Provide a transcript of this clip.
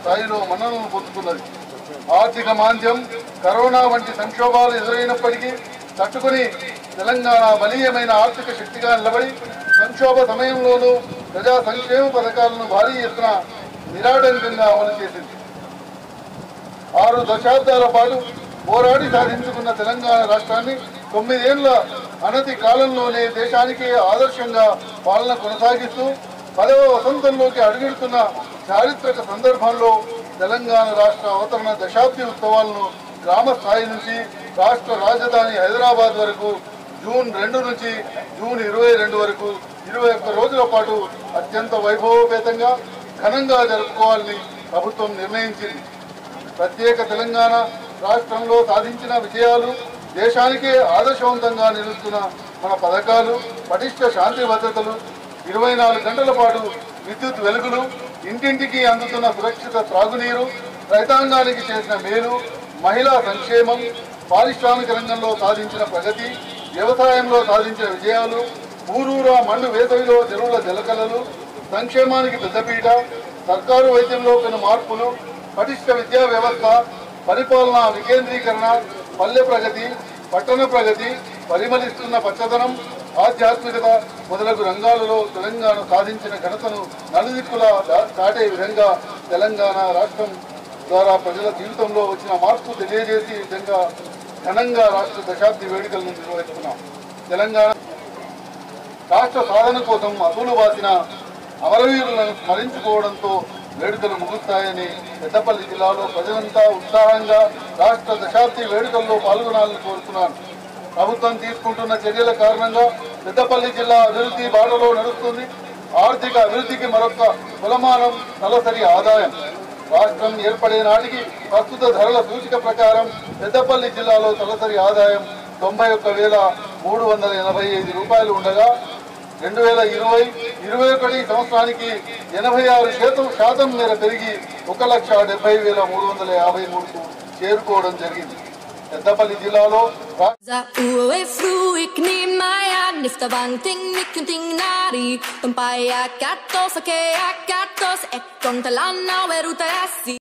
స్థాయిలో మన్ననలు పొందుతున్నది ఆర్థిక మాంద్యం కరోనా వంటి సంక్షోభాలు ఎదురైనప్పటికీ తట్టుకుని తెలంగాణ బలీయమైన ఆర్థిక శక్తిగా నిలబడి సంక్షోభ సమయంలోనూ ప్రజా సంక్షేమ పథకాలను భారీ ఎత్తున నిరాటంకంగా అమలు చేసింది ఆరు దశాబ్దాల పాటు పోరాడి సాధించుకున్న తెలంగాణ రాష్ట్రాన్ని తొమ్మిదేళ్ల అనతి కాలంలోనే దేశానికి ఆదర్శంగా పాలన కొనసాగిస్తూ పదవ వసంతంలోకి అడుగెడుతున్న చారిత్రక సందర్భంలో తెలంగాణ రాష్ట్ర అవతరణ దశాబ్ది ఉత్సవాలను గ్రామ స్థాయి నుంచి రాష్ట్ర రాజధాని హైదరాబాద్ వరకు జూన్ రెండు నుంచి జూన్ ఇరవై రెండు వరకు ఇరవై ఒక్క రోజుల పాటు అత్యంత వైభవోపేతంగా ఘనంగా జరుపుకోవాలని ప్రభుత్వం నిర్ణయించింది ప్రత్యేక తెలంగాణ రాష్ట్రంలో సాధించిన విజయాలు దేశానికే ఆదర్శవంతంగా నిలుస్తున్న మన పథకాలు పటిష్ట శాంతి భద్రతలు ఇరవై నాలుగు గంటల పాటు విద్యుత్ వెలుగులు ఇంటింటికి అందుతున్న సురక్షిత త్రాగునీరు రైతాంగానికి చేసిన మేలు మహిళా సంక్షేమం పారిశ్రామిక రంగంలో సాధించిన ప్రగతి వ్యవసాయంలో సాధించిన విజయాలు ఊరూరా మండు వేసవిలో చెరువుల జలకలలు సంక్షేమానికి పెద్దపీట సర్కారు వైద్యంలో పెను మార్పులు పటిష్ట విద్యా వ్యవస్థ పరిపాలన వికేంద్రీకరణ పల్లె ప్రగతి పట్టణ ప్రగతి పరిమళిస్తున్న పచ్చదనం ఆధ్యాత్మికత మొదలగు రంగాలలో తెలంగాణ సాధించిన ఘనతను నలుదిక్కులా దా- దాటే విధంగా తెలంగాణ రాష్ట్రం ద్వారా ప్రజల జీవితంలో వచ్చిన మార్పు తెలియజేసే విధంగా ఘనంగా రాష్ట్ర దశాబ్ది వేడుకలను నిర్వహిస్తున్నాం తెలంగాణ రాష్ట్ర సాధన కోసం అసూలు బాసిన అమరవీరులను స్మరించుకోవడంతో వేడుకలు ముగుస్తాయని పెద్దపల్లి జిల్లాలో ప్రజలంతా ఉత్సాహంగా రాష్ట్ర దశాబ్ది వేడుకల్లో పాల్గొనాలని కోరుతున్నాను ప్రభుత్వం తీసుకుంటున్న చర్యల కారణంగా పెద్దపల్లి జిల్లా అభివృద్ధి బాటలో నడుస్తుంది ఆర్థిక అభివృద్ధికి మరొక కులమానం తలసరి ఆదాయం రాష్ట్రం ఏర్పడే నాటికి ప్రస్తుత ధరల సూచిక ప్రకారం పెద్దపల్లి జిల్లాలో తలసరి ఆదాయం తొంభై ఒక్క వేల మూడు వందల ఎనభై ఐదు రూపాయలు ఉండగా రెండు వేల ఇరవై ఇరవై ఒకటి సంవత్సరానికి ఎనభై ఆరు శాతం శాతం మేర పెరిగి ఒక లక్ష డెబ్బై వేల మూడు వందల యాభై మూడుకు చేరుకోవడం జరిగింది పెద్దపల్లి జిల్లాలో రా- Za uwe fru ik neem my hand Nifta bang ting nikken ting nari Tumpai akatos ake akatos Ek kontalan na weruta yasi